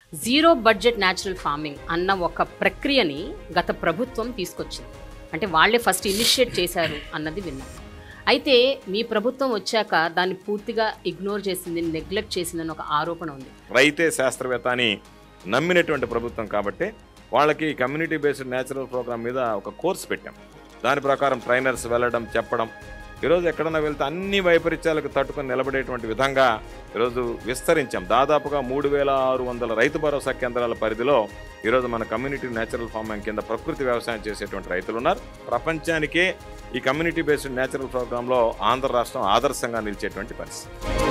zero budget natural farming అన్న ఒక ప్రక్రియని గత ప్రభుత్వం తీసుకొచ్చింది అంటే వాళ్ళే ఫస్ట్ ఇనిషియేట్ చేశారు అన్నది విన్నాం అయితే మీ ప్రభుత్వం వచ్చాక దాన్ని పూర్తిగా ఇగ్నోర్ చేసింది నెగ్లెక్ట్ చేసిందని ఒక ఆరోపణ ఉంది రైతే శాస్త్రవేత్త అని నమ్మినటువంటి ప్రభుత్వం కాబట్టి వాళ్ళకి కమ్యూనిటీ బేస్డ్ న్యాచురల్ ప్రోగ్రామ్ మీద ఒక కోర్స్ పెట్టాం దాని ప్రకారం ట్రైనర్స్ వెళ్ళడం చెప్పడం ఈరోజు ఎక్కడన్నా వెళ్తే అన్ని వైపరీత్యాలకు తట్టుకొని నిలబడేటువంటి విధంగా ఈరోజు విస్తరించాం దాదాపుగా మూడు వేల ఆరు వందల రైతు భరోసా కేంద్రాల పరిధిలో ఈరోజు మన కమ్యూనిటీ న్యాచురల్ ఫార్మింగ్ కింద ప్రకృతి వ్యవసాయం చేసేటువంటి రైతులు ఉన్నారు ప్రపంచానికే ఈ కమ్యూనిటీ బేస్డ్ న్యాచురల్ ప్రోగ్రాంలో ఆంధ్ర రాష్ట్రం ఆదర్శంగా నిలిచేటువంటి పరిస్థితి